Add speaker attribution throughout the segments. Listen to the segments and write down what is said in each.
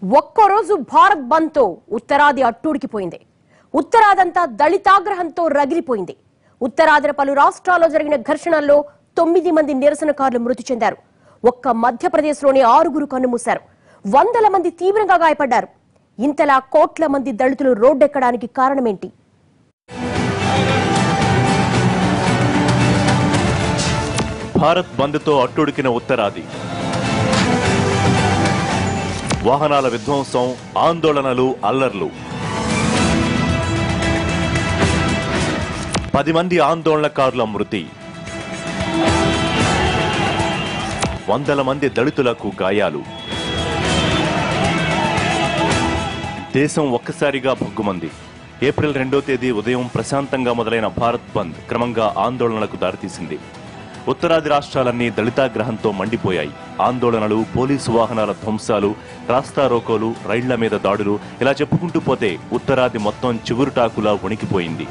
Speaker 1: ఒక్కరోజు భారత్ బంద్తో ఉత్తరాది అట్టూడికిపోయింది ఉత్తరాదంతా దళితాగ్రహంతో రగిలిపోయింది ఉత్తరాదిన పలు రాష్ట్రాల్లో జరిగిన ఘర్షణల్లో తొమ్మిది మంది నిరసనకారులు మృతి చెందారు ఒక్క మధ్యప్రదేశ్లోని ఆరుగురు కన్నుమూశారు వందల మంది తీవ్రంగా గాయపడ్డారు ఇంతలా కోట్ల మంది దళితులు రోడ్డెక్కడానికి కారణమేంటి
Speaker 2: భారత్ బంద్తో అట్టుడికిన ఉత్తరాది వాహనాల విధ్వంసం ఆందోళనలు అల్లర్లు పది మంది ఆందోళనకారుల మృతి వందల మంది దళితులకు గాయాలు దేశం ఒక్కసారిగా భగ్గుమంది ఏప్రిల్ రెండో తేదీ ఉదయం ప్రశాంతంగా మొదలైన భారత్ బంద్ క్రమంగా ఆందోళనలకు దారితీసింది ఉత్తరాది రాష్ట్రాలన్నీ దళితాగ్రహంతో మండిపోయాయి ఆందోళనలు పోలీసు వాహనాల ధ్వంసాలు రాస్తా రోకోలు రైళ్ల మీద దాడులు ఇలా చెప్పుకుంటూ పోతే ఉత్తరాది మొత్తం చిగురుటాకులా వణికిపోయింది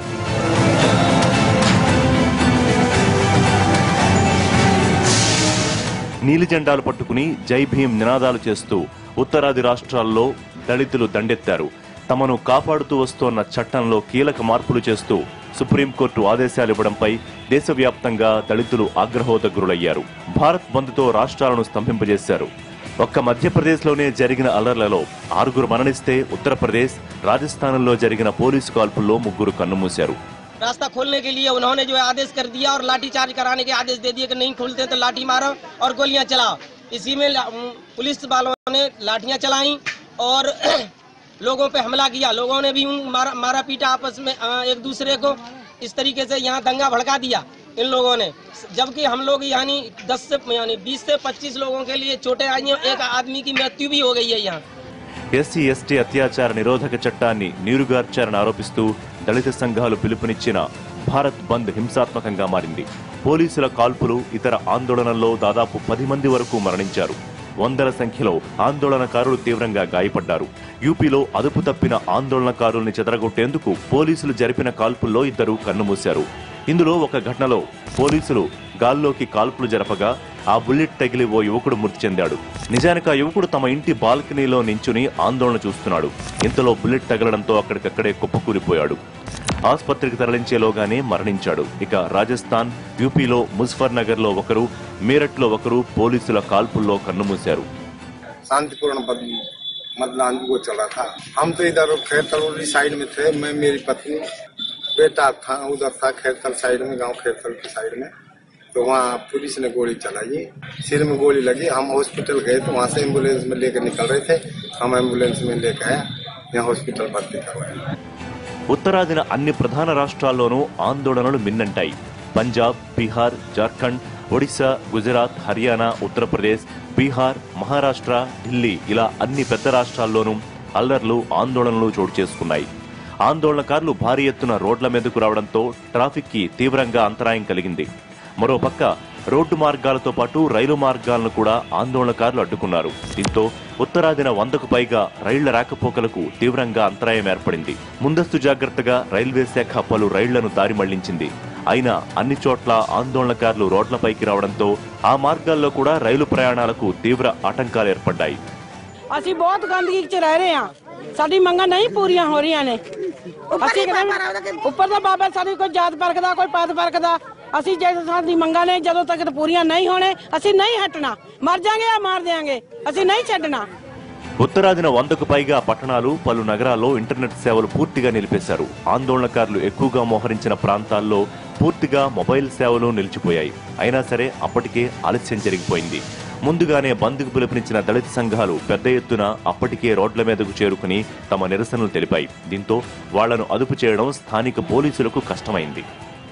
Speaker 2: నీలి జెండాలు పట్టుకుని జై భీం నినాదాలు చేస్తూ ఉత్తరాది రాష్ట్రాల్లో దళితులు దండెత్తారు తమను కాపాడుతూ వస్తోన్న చట్టంలో కీలక మార్పులు చేస్తూ సుప్రీంకోర్టు ఆదేశాలివ్వడంపై దేశవ్యాప్తంగా దళితులు ఆగ్రహోదగ్రులయ్యారు భారత్ బంద్తో రాష్ట్రాలను స్తంభింపజేశారు ఒక్క మధ్యప్రదేశ్లోనే జరిగిన అల్లర్లలో ఆరుగురు మరణిస్తే ఉత్తరప్రదేశ్ రాజస్థాన్లో జరిగిన పోలీసు కాల్పుల్లో ముగ్గురు కన్నుమూశారు
Speaker 3: रास्ता खोलने के लिए उन्होंने जो है आदेश कर दिया और लाठी चार्ज कराने के आदेश दे दिए कि नहीं खोलते तो लाठी मारो और गोलियां चलाओ इसी में ला- उम, पुलिस वालों ने लाठियां चलाई और लोगों पे हमला किया लोगों ने भी उन मारा, मारा पीटा आपस में अ, एक दूसरे को इस तरीके से यहाँ दंगा भड़का दिया इन लोगों ने जबकि हम लोग यानी 10 से यानी 20 से 25 लोगों के लिए चोटें आई हैं एक आदमी की मृत्यु भी हो गई है यहाँ
Speaker 2: ఎస్సీ ఎస్టీ అత్యాచార నిరోధక చట్టాన్ని నీరుగార్చారని ఆరోపిస్తూ దళిత సంఘాలు పిలుపునిచ్చిన భారత్ బంద్ హింసాత్మకంగా మారింది పోలీసుల కాల్పులు ఇతర ఆందోళనల్లో దాదాపు పది మంది వరకు మరణించారు వందల సంఖ్యలో ఆందోళనకారులు తీవ్రంగా గాయపడ్డారు యూపీలో అదుపు తప్పిన ఆందోళనకారుల్ని చెదరగొట్టేందుకు పోలీసులు జరిపిన కాల్పుల్లో ఇద్దరు కన్నుమూశారు ఇందులో ఒక ఘటనలో పోలీసులు గాల్లోకి కాల్పులు జరపగా ఆ బుల్లెట్ తగిలి ఓ యువకుడు మృతి చెందాడు నిజానికి ఆ యువకుడు తమ ఇంటి బాల్కనీలో నించుని ఆందోళన చూస్తున్నాడు ఇంతలో బుల్లెట్ తగలడంతో అక్కడికక్కడే కుప్పకూలిపోయాడు ఆసుపత్రికి తరలించేలోగానే మరణించాడు ఇక రాజస్థాన్ యూపీలో ముజఫర్ నగర్ లో ఒకరు మీరట్లో ఒకరు పోలీసుల కాల్పుల్లో కన్నుమూశారు
Speaker 4: शांतिपूर्ण बद- मतदान वो चल रहा था हम तो इधर खैरतल साइड में थे मैं मेरी पत्नी बेटा था उधर था खैरतल साइड में गांव खैरतल की साइड में तो वहाँ पुलिस ने गोली चलाई सिर में गोली लगी हम हॉस्पिटल गए तो वहाँ से एम्बुलेंस में लेकर निकल रहे थे हम एम्बुलेंस में लेकर आया यहाँ हॉस्पिटल भर्ती करवाया
Speaker 2: ఉత్తరాదిన అన్ని ప్రధాన రాష్ట్రాల్లోనూ ఆందోళనలు మిన్నంటాయి పంజాబ్ బీహార్ జార్ఖండ్ ఒడిశా గుజరాత్ హర్యానా ఉత్తరప్రదేశ్ బీహార్ మహారాష్ట్ర ఢిల్లీ ఇలా అన్ని పెద్ద రాష్ట్రాల్లోనూ అల్లర్లు ఆందోళనలు చోటు చేసుకున్నాయి ఆందోళనకారులు భారీ ఎత్తున రోడ్ల మీదకు రావడంతో ట్రాఫిక్ కి తీవ్రంగా అంతరాయం కలిగింది మరోపక్క రోడ్డు మార్గాలతో పాటు రైలు మార్గాలను కూడా ఆందోళనకారులు అడ్డుకున్నారు దీంతో ఉత్తరాదిన వందకు పైగా రైళ్ల రాకపోకలకు తీవ్రంగా అంతరాయం ఏర్పడింది ముందస్తు జాగ్రత్తగా రైల్వే శాఖ పలు రైళ్లను దారి మళ్లించింది అయినా అన్ని చోట్ల ఆందోళనకారులు రోడ్లపైకి రావడంతో ఆ మార్గాల్లో కూడా రైలు ప్రయాణాలకు తీవ్ర ఆటంకాలు ఏర్పడ్డాయి
Speaker 5: ਅਸੀਂ ਬਹੁਤ ਗੰਦਗੀ ਚ ਰਹਿ ਰਹੇ ਹਾਂ ਸਾਡੀ ਮੰਗਾਂ ਨਹੀਂ ਪੂਰੀਆਂ ਹੋ ਰਹੀਆਂ ਨੇ ਅਸੀਂ ਕਹਿੰਦੇ ਉੱਪਰ ਦਾ ਬਾਬਾ ਸਾਡੀ ਕੋਈ ਜਾਤ ਪਰਖਦਾ ਕੋਈ ਪਾਤ ਪਰਖਦਾ ਅਸੀਂ ਜੇ ਸਾਡੀ ਮੰਗਾਂ ਨੇ ਜਦੋਂ ਤੱਕ ਪੂਰੀਆਂ ਨਹੀਂ ਹੋਣੇ ਅਸੀਂ ਨਹੀਂ ਹਟਣਾ ਮਰ ਜਾਾਂਗੇ ਜਾਂ ਮਾਰ ਦਿਆਂਗੇ ਅਸੀਂ ਨਹੀਂ ਛੱਡਣਾ
Speaker 2: ఉత్తరాదిన వందకు పైగా పట్టణాలు పలు నగరాల్లో ఇంటర్నెట్ సేవలు పూర్తిగా నిలిపేశారు ఆందోళనకారులు ఎక్కువగా మోహరించిన ప్రాంతాల్లో పూర్తిగా మొబైల్ సేవలు నిలిచిపోయాయి అయినా సరే అప్పటికే ఆలస్యం జరిగిపోయింది ముందుగానే బంద్కు పిలుపునిచ్చిన దళిత సంఘాలు పెద్ద ఎత్తున అప్పటికే రోడ్ల మీదకు చేరుకుని తమ నిరసనలు తెలిపాయి దీంతో వాళ్లను అదుపు చేయడం స్థానిక పోలీసులకు కష్టమైంది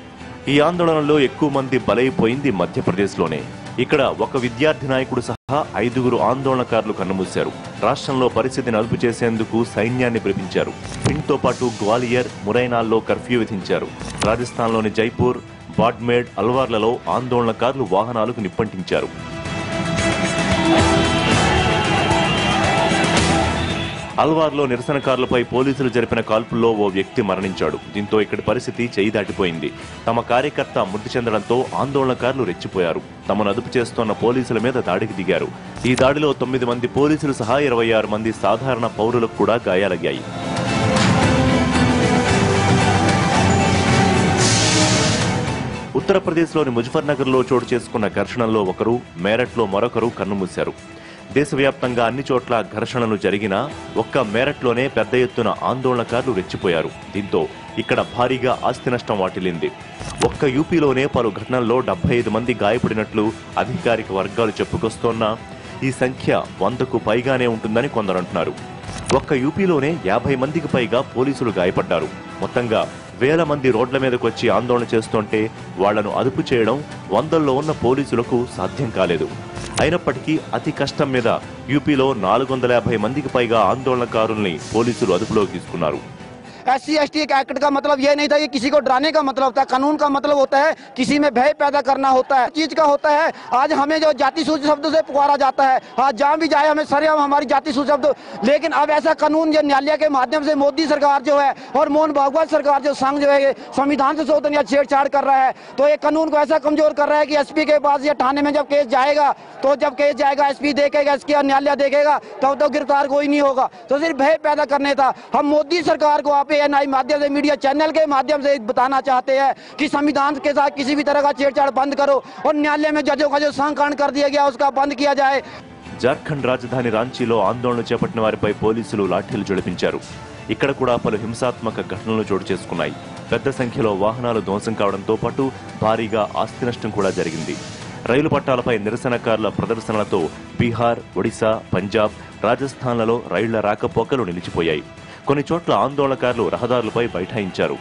Speaker 2: ఈ ఆందోళనలో ఎక్కువ మంది బలైపోయింది మధ్యప్రదేశ్లోనే ఇక్కడ ఒక విద్యార్థి నాయకుడు సహా ఐదుగురు ఆందోళనకారులు కన్నుమూశారు రాష్ట్రంలో పరిస్థితిని అదుపు చేసేందుకు సైన్యాన్ని పిలిపించారు భిండ్తో పాటు గ్వాలియర్ మురైనాల్లో కర్ఫ్యూ విధించారు రాజస్థాన్లోని జైపూర్ బాడ్మేడ్ అల్వార్లలో ఆందోళనకారులు వాహనాలకు నిప్పంటించారు అల్వార్లో నిరసనకారులపై పోలీసులు జరిపిన కాల్పుల్లో ఓ వ్యక్తి మరణించాడు దీంతో ఇక్కడి పరిస్థితి చేయి దాటిపోయింది తమ కార్యకర్త మృతి చెందడంతో ఆందోళనకారులు రెచ్చిపోయారు తమను అదుపు చేస్తోన్న పోలీసుల మీద దాడికి దిగారు ఈ దాడిలో తొమ్మిది మంది పోలీసులు సహా ఇరవై ఆరు మంది సాధారణ పౌరులకు కూడా గాయాలయ్యాయి ఉత్తరప్రదేశ్లోని ముజఫర్నగర్లో చోటు చేసుకున్న ఘర్షణల్లో ఒకరు మేరట్లో మరొకరు కన్నుమూశారు దేశవ్యాప్తంగా అన్ని చోట్ల ఘర్షణలు జరిగినా ఒక్క మేరట్లోనే పెద్ద ఎత్తున ఆందోళనకారులు రెచ్చిపోయారు దీంతో ఇక్కడ భారీగా ఆస్తి నష్టం వాటిల్లింది ఒక్క యూపీలోనే పలు ఘటనల్లో డెబ్బై ఐదు మంది గాయపడినట్లు అధికారిక వర్గాలు చెప్పుకొస్తోన్నా ఈ సంఖ్య వందకు పైగానే ఉంటుందని కొందరంటున్నారు ఒక్క యూపీలోనే యాభై మందికి పైగా పోలీసులు గాయపడ్డారు మొత్తంగా వేల మంది రోడ్ల మీదకు వచ్చి ఆందోళన చేస్తుంటే వాళ్లను అదుపు చేయడం వందల్లో ఉన్న పోలీసులకు సాధ్యం కాలేదు అయినప్పటికీ అతి కష్టం మీద యూపీలో నాలుగు వందల యాభై మందికి పైగా ఆందోళనకారుల్ని పోలీసులు అదుపులోకి తీసుకున్నారు
Speaker 6: S C S T act का मतलब ये नहीं था कि किसी को डराने का मतलब था कानून का मतलब होता है किसी में भय पैदा करना होता है चीज का होता है आज हमें जो जाति सूच शब्द से पुकारा जाता है आज जहाँ भी जाए हमें सर हमारी जाति सूच शब्द लेकिन अब ऐसा कानून जो न्यायालय के माध्यम से मोदी सरकार जो है और मोहन भागवत सरकार जो संघ जो है ये संविधान से शोधन या छेड़छाड़ कर रहा है तो ये कानून को ऐसा कमजोर कर रहा है कि एसपी के पास या थाने में जब केस जाएगा तो जब केस जाएगा एसपी देखेगा इसके न्यायालय देखेगा तब तो गिरफ्तार कोई नहीं होगा तो सिर्फ भय पैदा करने था हम मोदी सरकार को आप एनआई माध्यम से मीडिया चैनल के माध्यम से बताना चाहते हैं कि संविधान के साथ किसी भी तरह का छेड़छाड़ बंद करो और न्यायालय में जजों का जो संकरण कर दिया गया उसका बंद किया जाए
Speaker 2: జార్ఖండ్ రాజధాని రాంచీలో ఆందోళన చేపట్టిన వారిపై పోలీసులు లాఠీలు జడిపించారు ఇక్కడ కూడా పలు హింసాత్మక ఘటనలు చోటు చేసుకున్నాయి పెద్ద సంఖ్యలో వాహనాలు ధ్వంసం కావడంతో పాటు భారీగా ఆస్తి నష్టం కూడా జరిగింది రైలు పట్టాలపై నిరసనకారుల ప్రదర్శనలతో బీహార్ ఒడిశా పంజాబ్ రాజస్థాన్లలో రైళ్ల రాకపోకలు నిలిచిపోయాయి కొన్ని చోట్ల ఆందోళనకారులు రహదారులపై బైఠాయించారు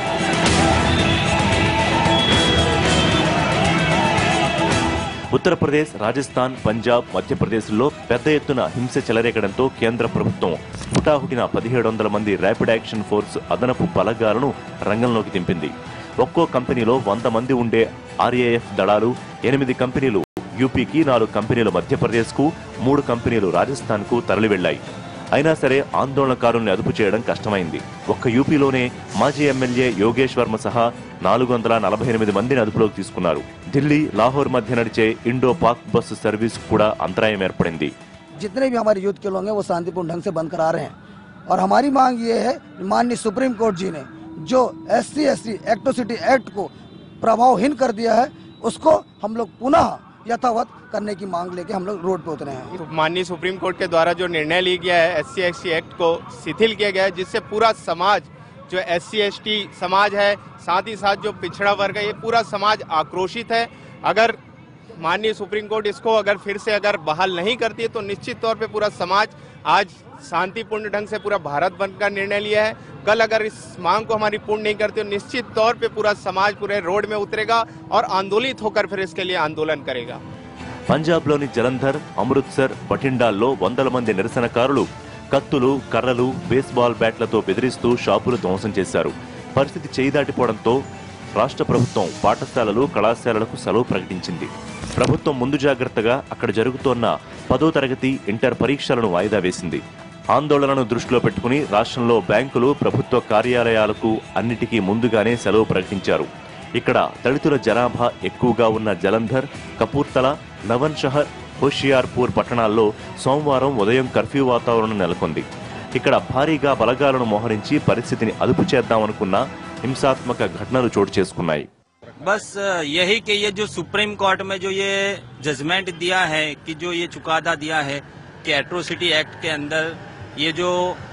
Speaker 2: ఉత్తరప్రదేశ్ రాజస్థాన్ పంజాబ్ మధ్యప్రదేశ్లో పెద్ద ఎత్తున హింస చెలరేగడంతో కేంద్ర ప్రభుత్వం హుటాహుటిన పదిహేడు వందల మంది ర్యాపిడ్ యాక్షన్ ఫోర్స్ అదనపు బలగాలను రంగంలోకి దింపింది ఒక్కో కంపెనీలో వంద మంది ఉండే ఆర్ఏఎఫ్ దళాలు ఎనిమిది కంపెనీలు యూపీకి నాలుగు కంపెనీలు మధ్యప్రదేశ్కు మూడు కంపెనీలు రాజస్థాన్కు తరలి వెళ్లాయి అయినా సరే ఆందోళనకారుల్ని అదుపు చేయడం కష్టమైంది ఒక్క యూపీలోనే మాజీ ఎమ్మెల్యే యోగేష్ వర్మ సహా నాలుగు వందల నలభై ఎనిమిది మందిని అదుపులోకి తీసుకున్నారు ఢిల్లీ లాహోర్ మధ్య నడిచే ఇండో పాక్ బస్సు సర్వీస్ కూడా అంతరాయం ఏర్పడింది
Speaker 7: जितने भी हमारे यूथ के लोग हैं वो शांतिपूर्ण ढंग से बंद करा रहे हैं और हमारी मांग ये है माननीय सुप्रीम कोर्ट जी ने जो S C S T atrocity act को प्रभावहीन कर दिया है उसको हम लोग पुनः यथावत करने की मांग लेके हम लोग रोड पे उतरे हैं
Speaker 8: माननीय सुप्रीम कोर्ट के द्वारा जो निर्णय लिया गया है एस सी एक्ट को शिथिल किया गया है जिससे पूरा समाज जो एस सी समाज है साथ ही साथ जो पिछड़ा वर्ग है ये पूरा समाज आक्रोशित है अगर माननीय सुप्रीम कोर्ट इसको अगर फिर से अगर बहाल नहीं करती है तो निश्चित तौर पे पूरा समाज आज शांतिपूर्ण ढंग से पूरा भारत बंद का निर्णय लिया है कल अगर इस मांग को हमारी पूर्ण नहीं करती तो निश्चित तौर पे पूरा समाज पूरे रोड में उतरेगा और आंदोलित होकर फिर इसके लिए आंदोलन करेगा
Speaker 2: పంజాబ్లోని జలంధర్ అమృత్సర్ బఠిండాల్లో వందల మంది నిరసనకారులు కత్తులు కర్రలు బేస్బాల్ బ్యాట్లతో బెదిరిస్తూ షాపులు ధ్వంసం చేశారు పరిస్థితి చేయి దాటిపోవడంతో రాష్ట్ర ప్రభుత్వం పాఠశాలలు కళాశాలలకు సెలవు ప్రకటించింది ప్రభుత్వం ముందు జాగ్రత్తగా అక్కడ జరుగుతోన్న పదో తరగతి ఇంటర్ పరీక్షలను వాయిదా వేసింది ఆందోళనను దృష్టిలో పెట్టుకుని రాష్ట్రంలో బ్యాంకులు ప్రభుత్వ కార్యాలయాలకు అన్నిటికీ ముందుగానే సెలవు ప్రకటించారు ఇక్కడ దళితుల జనాభా ఎక్కువగా ఉన్న జలంధర్ కపూర్తల నవన్ షహర్ హోషియార్పూర్ పట్టణాల్లో సోమవారం ఉదయం కర్ఫ్యూ వాతావరణం నెలకొంది ఇక్కడ భారీగా బలగాలను మోహరించి పరిస్థితిని అదుపు చేద్దామనుకున్న హింసాత్మక ఘటనలు చోటు చేసుకున్నాయి
Speaker 9: बस यही कि ये जो सुप्रीम कोर्ट में जो ये जजमेंट दिया है कि जो ये चुकादा दिया है कि एट्रोसिटी एक्ट के अंदर ये जो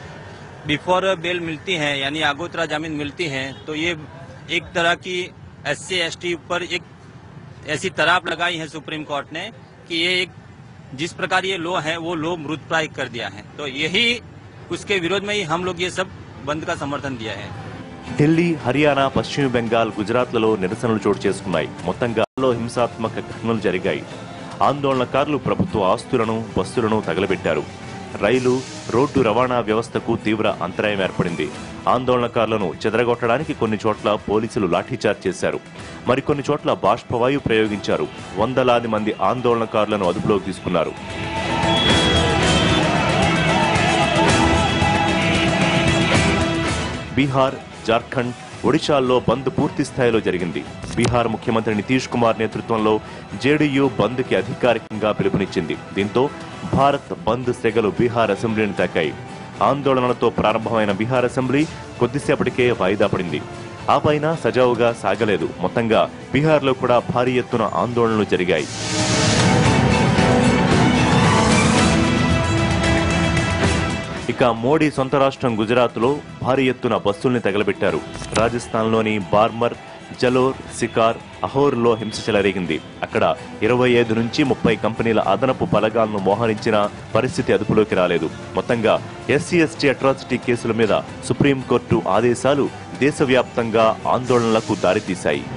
Speaker 9: बिफोर बेल मिलती है यानी आगोतरा जमीन मिलती है तो ये एक तरह की एस सी एस टी पर एक ऐसी तराप लगाई है सुप्रीम कोर्ट ने कि ये एक जिस प्रकार ये लो है वो लो मृत प्राय कर दिया है तो यही उसके विरोध में ही हम लोग ये सब बंद का समर्थन दिया है
Speaker 2: ఢిల్లీ హర్యానా పశ్చిమ బెంగాల్ గుజరాత్లలో నిరసనలు చోటు చేసుకున్నాయి మొత్తంగా లో హింసాత్మక ఘటనలు జరిగాయి ఆందోళనకారులు ప్రభుత్వ ఆస్తులను బస్సులను తగలబెట్టారు రైలు రోడ్డు రవాణా వ్యవస్థకు తీవ్ర అంతరాయం ఏర్పడింది ఆందోళనకారులను చెదరగొట్టడానికి కొన్ని చోట్ల పోలీసులు లాఠీచార్జ్ చేశారు మరికొన్ని చోట్ల బాష్పవాయు ప్రయోగించారు వందలాది మంది ఆందోళనకారులను అదుపులోకి తీసుకున్నారు బీహార్ జార్ఖండ్ ఒడిశాల్లో బంద్ పూర్తి స్థాయిలో జరిగింది బీహార్ ముఖ్యమంత్రి నితీష్ కుమార్ నేతృత్వంలో జేడీయూ బంద్కి అధికారికంగా పిలుపునిచ్చింది దీంతో భారత్ బంద్ సెగలు బీహార్ అసెంబ్లీని తాకాయి ఆందోళనలతో ప్రారంభమైన బీహార్ అసెంబ్లీ కొద్దిసేపటికే వాయిదా పడింది ఆ పైన సజావుగా సాగలేదు మొత్తంగా బీహార్లో కూడా భారీ ఎత్తున ఆందోళనలు జరిగాయి ఇక మోడీ సొంత రాష్ట్రం గుజరాత్లో భారీ ఎత్తున బస్సుల్ని తగలబెట్టారు రాజస్థాన్లోని బార్మర్ జలోర్ సికార్ అహోర్లో హింస చెలరేగింది అక్కడ ఇరవై ఐదు నుంచి ముప్పై కంపెనీల అదనపు బలగాలను మోహరించిన పరిస్థితి అదుపులోకి రాలేదు మొత్తంగా ఎస్సీ ఎస్టీ అట్రాసిటీ కేసుల మీద సుప్రీంకోర్టు ఆదేశాలు దేశవ్యాప్తంగా ఆందోళనలకు దారితీశాయి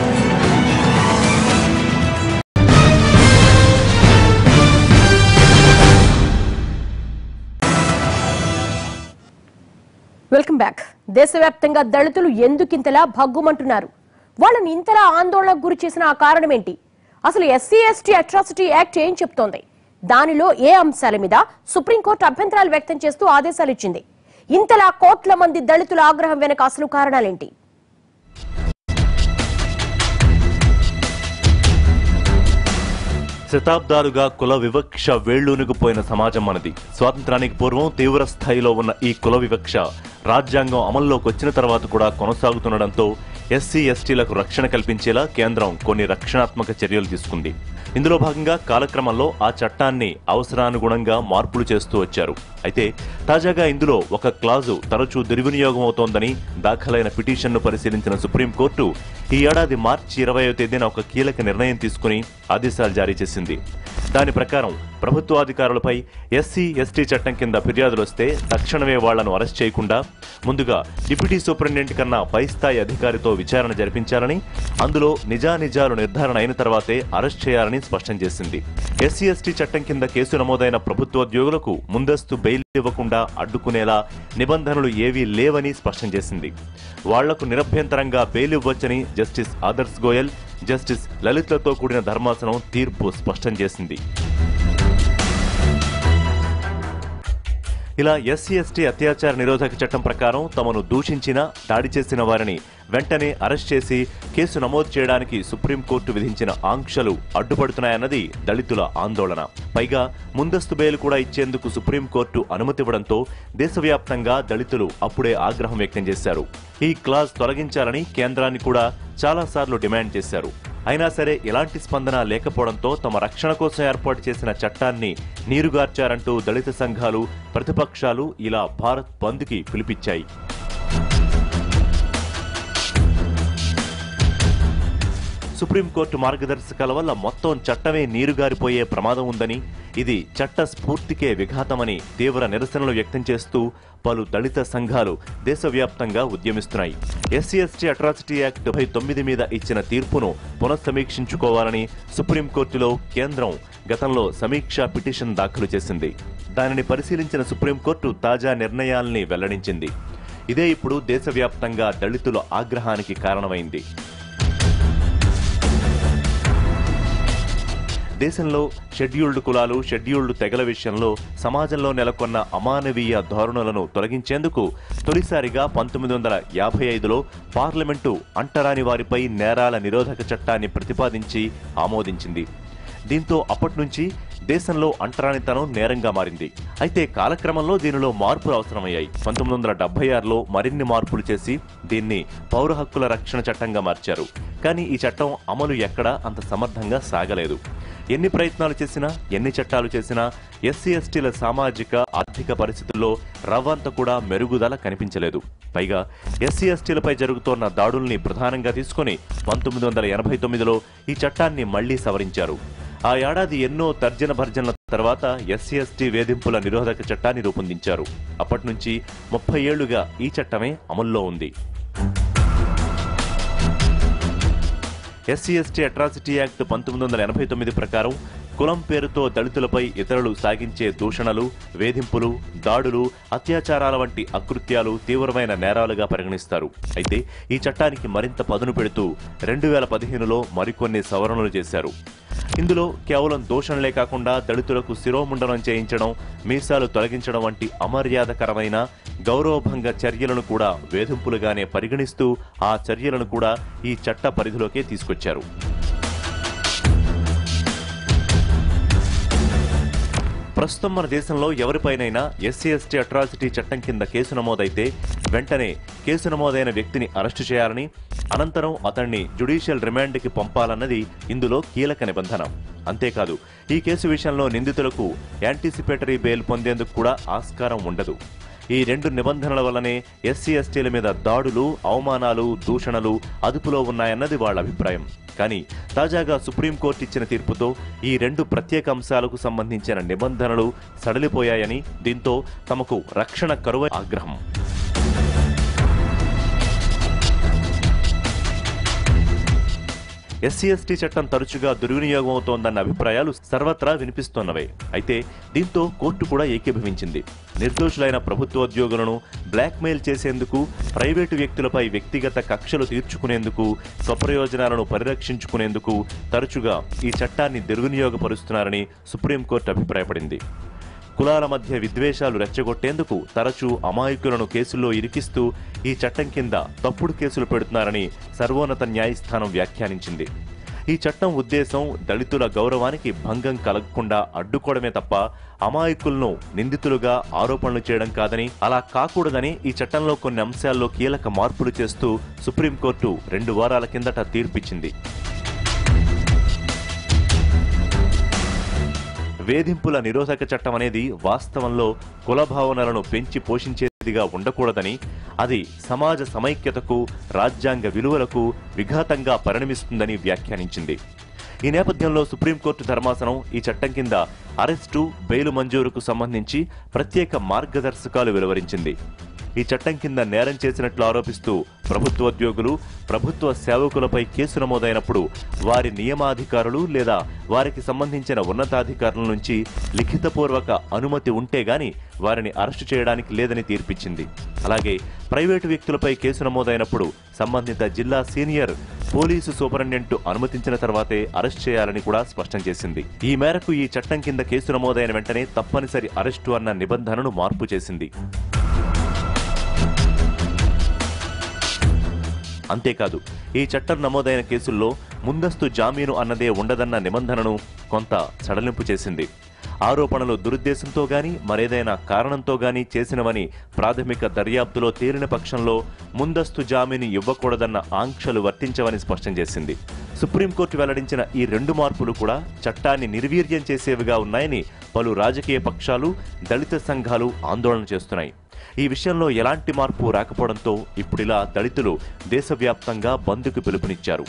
Speaker 1: వెల్కమ్ బ్యాక్ దేశవ్యాప్తంగా దళితులు ఎందుకింతలా భగ్గుమంటున్నారు వాళ్ళని ఇంతలా ఆందోళనకు గురి చేసిన ఆ కారణం ఏంటి అసలు ఎస్సీ ఎస్టీ అట్రాసిటీ యాక్ట్ ఏం చెప్తోంది దానిలో ఏ అంశాల మీద సుప్రీంకోర్టు అభ్యంతరాలు వ్యక్తం చేస్తూ ఆదేశాలు ఇచ్చింది ఇంతలా కోట్ల మంది దళితుల ఆగ్రహం వెనక అసలు కారణాలేంటి
Speaker 2: శతాబ్దాలుగా కుల వివక్ష వేళ్లూనుకుపోయిన సమాజం మనది స్వాతంత్రానికి పూర్వం తీవ్ర స్థాయిలో ఉన్న ఈ కుల వివక్ష రాజ్యాంగం అమల్లోకి వచ్చిన తర్వాత కూడా కొనసాగుతుండడంతో ఎస్సీ ఎస్టీలకు రక్షణ కల్పించేలా కేంద్రం కొన్ని రక్షణాత్మక చర్యలు తీసుకుంది ఇందులో భాగంగా కాలక్రమంలో ఆ చట్టాన్ని అవసరానుగుణంగా మార్పులు చేస్తూ వచ్చారు అయితే తాజాగా ఇందులో ఒక క్లాజు తరచూ దుర్వినియోగం అవుతోందని దాఖలైన పిటిషన్ను పరిశీలించిన సుప్రీంకోర్టు ఈ ఏడాది మార్చి ఇరవయో తేదీన ఒక కీలక నిర్ణయం తీసుకుని ఆదేశాలు జారీ చేసింది దాని ప్రకారం ప్రభుత్వాధికారులపై ఎస్సీ ఎస్టీ చట్టం కింద ఫిర్యాదులు వస్తే తక్షణమే వాళ్లను అరెస్ట్ చేయకుండా ముందుగా డిప్యూటీ సూపరింటెండెంట్ కన్నా పై స్థాయి అధికారితో విచారణ జరిపించాలని అందులో నిజానిజాలు నిర్ధారణ అయిన తర్వాతే అరెస్ట్ చేయాలని స్పష్టం చేసింది ఎస్సీ ఎస్టీ చట్టం కింద కేసు నమోదైన ప్రభుత్వోద్యోగులకు ముందస్తు బెయిల్ ఇవ్వకుండా అడ్డుకునేలా నిబంధనలు ఏవీ లేవని స్పష్టం చేసింది వాళ్లకు నిరభ్యంతరంగా బెయిల్ ఇవ్వొచ్చని జస్టిస్ ఆదర్శ్ గోయల్ జస్టిస్ లలిత్లతో కూడిన ధర్మాసనం తీర్పు స్పష్టం చేసింది ఇలా ఎస్సీ ఎస్టీ అత్యాచార నిరోధక చట్టం ప్రకారం తమను దూషించిన దాడి చేసిన వారిని వెంటనే అరెస్ట్ చేసి కేసు నమోదు చేయడానికి సుప్రీంకోర్టు విధించిన ఆంక్షలు అడ్డుపడుతున్నాయన్నది దళితుల ఆందోళన పైగా ముందస్తు బెయిల్ కూడా ఇచ్చేందుకు సుప్రీంకోర్టు అనుమతివ్వడంతో దేశవ్యాప్తంగా దళితులు అప్పుడే ఆగ్రహం వ్యక్తం చేశారు ఈ క్లాజ్ తొలగించాలని కేంద్రాన్ని కూడా చాలాసార్లు డిమాండ్ చేశారు అయినా సరే ఎలాంటి స్పందన లేకపోవడంతో తమ రక్షణ కోసం ఏర్పాటు చేసిన చట్టాన్ని నీరుగార్చారంటూ దళిత సంఘాలు ప్రతిపక్షాలు ఇలా భారత్ బంద్కి పిలిపించాయి సుప్రీంకోర్టు మార్గదర్శకాల వల్ల మొత్తం చట్టమే నీరుగారిపోయే ప్రమాదం ఉందని ఇది చట్ట స్ఫూర్తికే విఘాతమని తీవ్ర నిరసనలు వ్యక్తం చేస్తూ పలు దళిత సంఘాలు దేశవ్యాప్తంగా ఉద్యమిస్తున్నాయి ఎస్సీ ఎస్టీ అట్రాసిటీ యాక్ట్ డెబ్బై తొమ్మిది మీద ఇచ్చిన తీర్పును పునఃసమీక్షించుకోవాలని సుప్రీంకోర్టులో కేంద్రం గతంలో సమీక్షా పిటిషన్ దాఖలు చేసింది దానిని పరిశీలించిన సుప్రీంకోర్టు తాజా నిర్ణయాల్ని వెల్లడించింది ఇదే ఇప్పుడు దేశవ్యాప్తంగా దళితుల ఆగ్రహానికి కారణమైంది దేశంలో షెడ్యూల్డ్ కులాలు షెడ్యూల్డ్ తెగల విషయంలో సమాజంలో నెలకొన్న అమానవీయ ధోరణులను తొలగించేందుకు తొలిసారిగా పంతొమ్మిది వందల యాభై ఐదులో పార్లమెంటు అంటరాని వారిపై నేరాల నిరోధక చట్టాన్ని ప్రతిపాదించి ఆమోదించింది దీంతో అప్పటి నుంచి దేశంలో అంటరానితనం నేరంగా మారింది అయితే కాలక్రమంలో దీనిలో మార్పులు అవసరమయ్యాయి పంతొమ్మిది వందల డెబ్బై ఆరులో మరిన్ని మార్పులు చేసి దీన్ని పౌర హక్కుల రక్షణ చట్టంగా మార్చారు కానీ ఈ చట్టం అమలు ఎక్కడా అంత సమర్థంగా సాగలేదు ఎన్ని ప్రయత్నాలు చేసినా ఎన్ని చట్టాలు చేసినా ఎస్సీ ఎస్టీల సామాజిక ఆర్థిక పరిస్థితుల్లో రవ్వంత కూడా మెరుగుదల కనిపించలేదు పైగా ఎస్సీ ఎస్టీలపై జరుగుతోన్న దాడుల్ని ప్రధానంగా తీసుకుని పంతొమ్మిది వందల ఎనభై తొమ్మిదిలో ఈ చట్టాన్ని మళ్లీ సవరించారు ఆ ఏడాది ఎన్నో తర్జన భర్జనల తర్వాత ఎస్సీ ఎస్టీ వేధింపుల నిరోధక చట్టాన్ని రూపొందించారు అప్పటి నుంచి ముప్పై ఏళ్లుగా ఈ చట్టమే అమల్లో ఉంది ఎస్సీ ఎస్టీ అట్రాసిటీ యాక్ట్ పంతొమ్మిది వందల ఎనభై తొమ్మిది ప్రకారం కులం పేరుతో దళితులపై ఇతరులు సాగించే దూషణలు వేధింపులు దాడులు అత్యాచారాల వంటి అకృత్యాలు తీవ్రమైన నేరాలుగా పరిగణిస్తారు అయితే ఈ చట్టానికి మరింత పదును పెడుతూ రెండు వేల పదిహేనులో మరికొన్ని సవరణలు చేశారు ఇందులో కేవలం దూషణలే కాకుండా దళితులకు శిరోముండనం చేయించడం మీసాలు తొలగించడం వంటి అమర్యాదకరమైన గౌరవభంగ చర్యలను కూడా వేధింపులుగానే పరిగణిస్తూ ఆ చర్యలను కూడా ఈ చట్ట పరిధిలోకే తీసుకొచ్చారు ప్రస్తుతం మన దేశంలో ఎవరిపైనైనా ఎస్సీ ఎస్టీ అట్రాసిటీ చట్టం కింద కేసు నమోదైతే వెంటనే కేసు నమోదైన వ్యక్తిని అరెస్టు చేయాలని అనంతరం అతన్ని జ్యుడిషియల్ రిమాండ్కి పంపాలన్నది ఇందులో కీలక నిబంధన అంతేకాదు ఈ కేసు విషయంలో నిందితులకు యాంటిసిపేటరీ బెయిల్ పొందేందుకు కూడా ఆస్కారం ఉండదు ఈ రెండు నిబంధనల వల్లనే ఎస్సీ ఎస్టీల మీద దాడులు అవమానాలు దూషణలు అదుపులో ఉన్నాయన్నది వాళ్ళ అభిప్రాయం కానీ తాజాగా సుప్రీంకోర్టు ఇచ్చిన తీర్పుతో ఈ రెండు ప్రత్యేక అంశాలకు సంబంధించిన నిబంధనలు సడలిపోయాయని దీంతో తమకు రక్షణ కరువై ఆగ్రహం ఎస్సీ ఎస్టీ చట్టం తరచుగా దుర్వినియోగం అవుతోందన్న అభిప్రాయాలు సర్వత్రా వినిపిస్తున్నవే అయితే దీంతో కోర్టు కూడా ఏకీభవించింది నిర్దోషులైన ప్రభుత్వోద్యోగులను బ్లాక్మెయిల్ చేసేందుకు ప్రైవేటు వ్యక్తులపై వ్యక్తిగత కక్షలు తీర్చుకునేందుకు స్వప్రయోజనాలను పరిరక్షించుకునేందుకు తరచుగా ఈ చట్టాన్ని దుర్వినియోగపరుస్తున్నారని సుప్రీంకోర్టు అభిప్రాయపడింది కులాల మధ్య విద్వేషాలు రెచ్చగొట్టేందుకు తరచూ అమాయకులను కేసుల్లో ఇరికిస్తూ ఈ చట్టం కింద తప్పుడు కేసులు పెడుతున్నారని సర్వోన్నత న్యాయస్థానం వ్యాఖ్యానించింది ఈ చట్టం ఉద్దేశం దళితుల గౌరవానికి భంగం కలగకుండా అడ్డుకోవడమే తప్ప అమాయకులను నిందితులుగా ఆరోపణలు చేయడం కాదని అలా కాకూడదని ఈ చట్టంలో కొన్ని అంశాల్లో కీలక మార్పులు చేస్తూ సుప్రీంకోర్టు రెండు వారాల కిందట తీర్పిచ్చింది వేధింపుల నిరోధక చట్టం అనేది వాస్తవంలో కుల భావనలను పెంచి పోషించేదిగా ఉండకూడదని అది సమాజ సమైక్యతకు రాజ్యాంగ విలువలకు విఘాతంగా పరిణమిస్తుందని వ్యాఖ్యానించింది ఈ నేపథ్యంలో సుప్రీంకోర్టు ధర్మాసనం ఈ చట్టం కింద అరెస్టు బెయిలు మంజూరుకు సంబంధించి ప్రత్యేక మార్గదర్శకాలు వెలువరించింది ఈ చట్టం కింద నేరం చేసినట్లు ఆరోపిస్తూ ప్రభుత్వోద్యోగులు ప్రభుత్వ సేవకులపై కేసు నమోదైనప్పుడు వారి నియమాధికారులు లేదా వారికి సంబంధించిన ఉన్నతాధికారుల నుంచి లిఖితపూర్వక అనుమతి ఉంటే గాని వారిని అరెస్టు చేయడానికి లేదని తీర్పిచ్చింది అలాగే ప్రైవేటు వ్యక్తులపై కేసు నమోదైనప్పుడు సంబంధిత జిల్లా సీనియర్ పోలీసు సూపరింటెండెంట్ అనుమతించిన తర్వాతే అరెస్ట్ చేయాలని కూడా స్పష్టం చేసింది ఈ మేరకు ఈ చట్టం కింద కేసు నమోదైన వెంటనే తప్పనిసరి అరెస్టు అన్న నిబంధనను మార్పు చేసింది అంతేకాదు ఈ చట్టం నమోదైన కేసుల్లో ముందస్తు జామీను అన్నదే ఉండదన్న నిబంధనను కొంత సడలింపు చేసింది ఆరోపణలు దురుద్దేశంతో గాని మరేదైనా కారణంతో గాని చేసినవని ప్రాథమిక దర్యాప్తులో తేలిన పక్షంలో ముందస్తు జామీను ఇవ్వకూడదన్న ఆంక్షలు వర్తించవని స్పష్టం చేసింది సుప్రీంకోర్టు వెల్లడించిన ఈ రెండు మార్పులు కూడా చట్టాన్ని నిర్వీర్యం చేసేవిగా ఉన్నాయని పలు రాజకీయ పక్షాలు దళిత సంఘాలు ఆందోళన చేస్తున్నాయి ఈ విషయంలో ఎలాంటి మార్పు రాకపోవడంతో ఇప్పుడిలా దళితులు దేశవ్యాప్తంగా బంద్కు పిలుపునిచ్చారు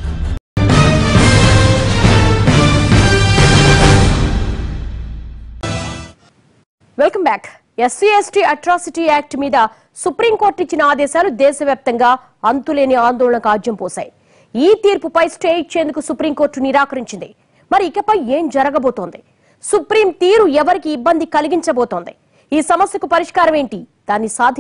Speaker 1: welcome back SC ST atrocity act మీద సుప్రీంకోర్టు ఇచ్చిన ఆదేశాలు దేశవ్యాప్తంగా అంతులేని ఆందోళనకు ఆజ్యం పోశాయి ఈ తీర్పుపై స్టే ఇచ్చేందుకు సుప్రీంకోర్టు నిరాకరించింది మరి ఇకపై ఏం జరగబోతోంది సుప్రీం తీరు ఎవరికి ఇబ్బంది కలిగించబోతోంది ఈ సమస్యకు పరిష్కారం ఏంటి దాన్ని సాధి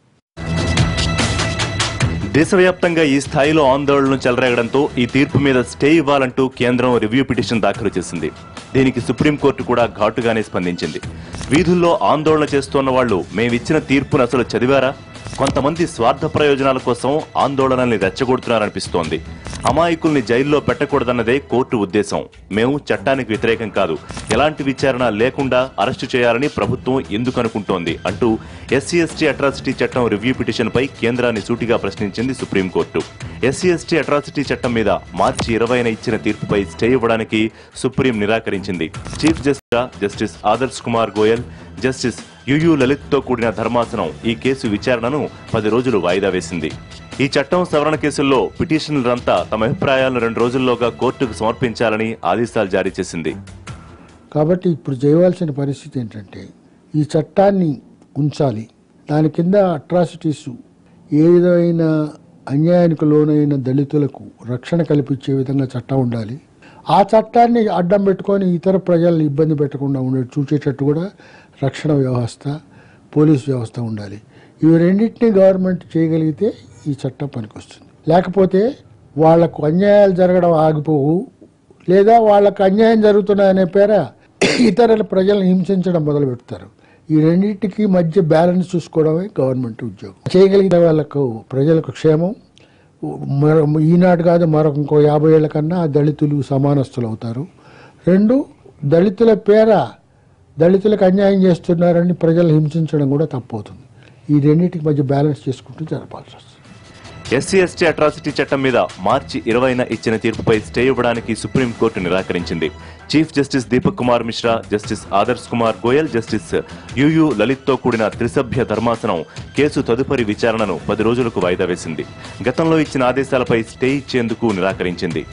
Speaker 2: దేశవ్యాప్తంగా ఈ స్థాయిలో ఆందోళనలు చెలరేగడంతో ఈ తీర్పు మీద స్టే ఇవ్వాలంటూ కేంద్రం రివ్యూ పిటిషన్ దాఖలు చేసింది దీనికి సుప్రీంకోర్టు కూడా ఘాటుగానే స్పందించింది వీధుల్లో ఆందోళన చేస్తున్న వాళ్ళు మేమిచ్చిన తీర్పును అసలు చదివారా కొంతమంది స్వార్థ ప్రయోజనాల కోసం ఆందోళనల్ని రెచ్చగొడుతున్నారనిపిస్తోంది అమాయకుల్ని జైల్లో పెట్టకూడదన్నదే కోర్టు ఉద్దేశం మేము చట్టానికి వ్యతిరేకం కాదు ఎలాంటి విచారణ లేకుండా అరెస్టు చేయాలని ప్రభుత్వం ఎందుకు అనుకుంటోంది అంటూ ఎస్సీ ఎస్టీ అట్రాసిటీ చట్టం రివ్యూ పిటిషన్ పై కేంద్రాన్ని సూటిగా ప్రశ్నించింది సుప్రీంకోర్టు ఎస్సీ ఎస్టీ అట్రాసిటీ చట్టం మీద మార్చి ఇరవైన ఇచ్చిన తీర్పుపై స్టే ఇవ్వడానికి సుప్రీం నిరాకరించింది chief justice justice Adarsh Kumar Goyal justice UU లలిత్తో కూడిన ధర్మాసనం ఈ కేసు విచారణను పది రోజులు వాయిదా వేసింది ఈ చట్టం సవరణ కేసుల్లో పిటిషనర్లంతా తమ అభిప్రాయాలను రెండు రోజుల్లోగా కోర్టుకు సమర్పించాలని ఆదేశాలు జారీ చేసింది
Speaker 10: కాబట్టి ఇప్పుడు చేయవలసిన పరిస్థితి ఏంటంటే ఈ చట్టాన్ని ఉంచాలి దాని కింద అట్రాసిటీస్ ఏ విధమైన అన్యాయానికి లోనైన దళితులకు రక్షణ కల్పించే విధంగా చట్టం ఉండాలి ఆ చట్టాన్ని అడ్డం పెట్టుకొని ఇతర ప్రజలను ఇబ్బంది పెట్టకుండా ఉండే చూసేటట్టు కూడా రక్షణ వ్యవస్థ పోలీస్ వ్యవస్థ ఉండాలి ఇవి రెండింటినీ గవర్నమెంట్ చేయగలిగితే ఈ చట్టం పనికొస్తుంది లేకపోతే వాళ్లకు అన్యాయాలు జరగడం ఆగిపోవు లేదా వాళ్ళకు అన్యాయం జరుగుతున్నాయనే పేర ఇతరుల ప్రజలను హింసించడం మొదలు పెడతారు ఈ రెండింటికి మధ్య బ్యాలెన్స్ చూసుకోవడమే గవర్నమెంట్ ఉద్యోగం చేయగలిగిన వాళ్ళకు ప్రజలకు క్షేమం మరో ఈనాడు కాదు మరొక ఇంకో యాభై ఏళ్ల కన్నా దళితులు సమానస్తులు అవుతారు రెండు దళితుల పేర దళితులకు అన్యాయం చేస్తున్నారని ప్రజలు హింసించడం కూడా తప్పవుతుంది ఈ రెండింటికి మధ్య బ్యాలెన్స్ చేసుకుంటూ జరపాల్సి వస్తుంది
Speaker 2: ఎస్సీ ఎస్టీ అట్రాసిటీ చట్టం మీద మార్చి ఇరవైన ఇచ్చిన తీర్పుపై స్టే ఇవ్వడానికి సుప్రీంకోర్టు నిరాకరించింది chief justice Deepak Kumar Mishra justice Adarsh Kumar Goyal justice UU లలిత్తో కూడిన త్రిసభ్య ధర్మాసనం కేసు తదుపరి విచారణను పది రోజులకు వాయిదా వేసింది గతంలో ఇచ్చిన ఆదేశాలపై స్టే ఇచ్చేందుకు నిరాకరించింది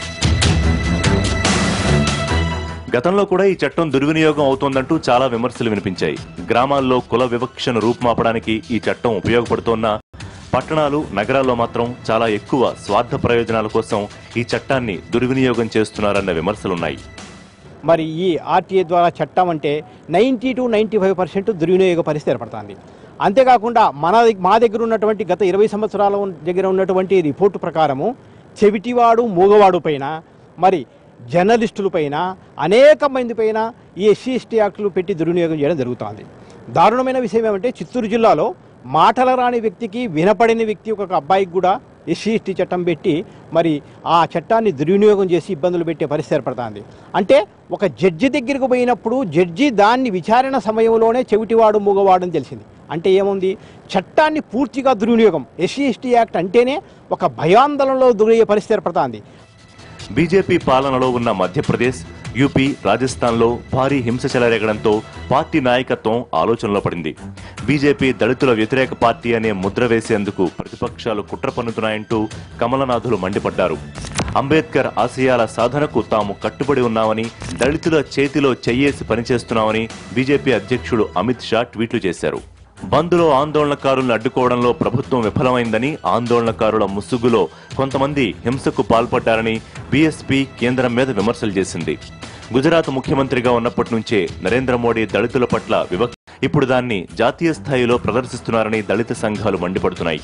Speaker 2: గతంలో కూడా ఈ చట్టం దుర్వినియోగం అవుతోందంటూ చాలా విమర్శలు వినిపించాయి గ్రామాల్లో కుల వివక్షను రూపుమాపడానికి ఈ చట్టం ఉపయోగపడుతోన్నా పట్టణాలు నగరాల్లో మాత్రం చాలా ఎక్కువ స్వార్థ ప్రయోజనాల కోసం ఈ చట్టాన్ని దుర్వినియోగం చేస్తున్నారన్న విమర్శలున్నాయి
Speaker 11: మరి ఈ ఆర్టీఏ ద్వారా చట్టం అంటే ninety two ninety five percent దుర్వినియోగ పరిస్థితి ఏర్పడుతుంది అంతేకాకుండా మన దగ్- మా దగ్గర ఉన్నటువంటి గత ఇరవై సంవత్సరాల ఉన్- దగ్గర ఉన్నటువంటి రిపోర్టు ప్రకారము చెవిటివాడు మూగవాడు పైన మరి జర్నలిస్టుల పైన అనేక మంది పైన ఈ ఎస్సీ ఎస్టీ యాక్టులు పెట్టి దుర్వినియోగం చేయడం జరుగుతోంది దారుణమైన విషయం ఏమంటే చిత్తూరు జిల్లాలో మాటల రాని వ్యక్తికి వినపడని వ్యక్తి ఒక అబ్బాయికి కూడా ఎస్సీ ఎస్టీ చట్టం పెట్టి మరి ఆ చట్టాన్ని దుర్వినియోగం చేసి ఇబ్బందులు పెట్టే పరిస్థితి ఏర్పడుతుంది అంటే ఒక జడ్జి దగ్గరికి పోయినప్పుడు జడ్జి దాన్ని విచారణ సమయంలోనే చెవిటివాడు మూగవాడు అని తెలిసింది అంటే ఏముంది చట్టాన్ని పూర్తిగా దుర్వినియోగం ఎస్సీ ఎస్టీ యాక్ట్ అంటేనే ఒక భయాందోళనలో దురయ్యే పరిస్థితి ఏర్పడుతుంది
Speaker 2: బీజేపీ పాలనలో ఉన్న మధ్యప్రదేశ్ యూపీ రాజస్థాన్లో భారీ హింస చెలరేగడంతో పార్టీ నాయకత్వం ఆలోచనలో పడింది బీజేపీ దళితుల వ్యతిరేక పార్టీ అనే ముద్ర వేసేందుకు ప్రతిపక్షాలు కుట్ర పన్నుతున్నాయంటూ కమలనాథులు మండిపడ్డారు అంబేద్కర్ ఆశయాల సాధనకు తాము కట్టుబడి ఉన్నామని దళితుల చేతిలో చెయ్యేసి పనిచేస్తున్నామని బీజేపీ అధ్యక్షుడు అమిత్ షా ట్వీట్లు చేశారు బంద్లో ఆందోళనకారులను అడ్డుకోవడంలో ప్రభుత్వం విఫలమైందని ఆందోళనకారుల ముసుగులో కొంతమంది హింసకు పాల్పడ్డారని బీఎస్పీ కేంద్రం మీద విమర్శలు చేసింది గుజరాత్ ముఖ్యమంత్రిగా ఉన్నప్పటి నుంచే నరేంద్ర మోడీ దళితుల పట్ల వివక్ష ఇప్పుడు దాన్ని జాతీయ స్థాయిలో ప్రదర్శిస్తున్నారని దళిత సంఘాలు మండిపడుతున్నాయి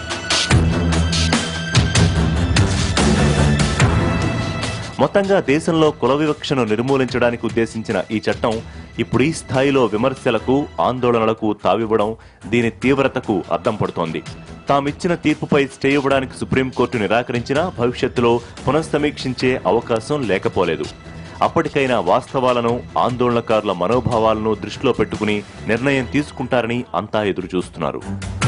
Speaker 2: మొత్తంగా దేశంలో కుల వివక్షను నిర్మూలించడానికి ఉద్దేశించిన ఈ చట్టం ఇప్పుడు ఈ స్థాయిలో విమర్శలకు ఆందోళనలకు తావివ్వడం దీని తీవ్రతకు అద్దం పడుతోంది తామిచ్చిన తీర్పుపై స్టే ఇవ్వడానికి సుప్రీంకోర్టు నిరాకరించినా భవిష్యత్తులో పునఃసమీక్షించే అవకాశం లేకపోలేదు అప్పటికైనా వాస్తవాలను ఆందోళనకారుల మనోభావాలను దృష్టిలో పెట్టుకుని నిర్ణయం తీసుకుంటారని అంతా ఎదురు చూస్తున్నారు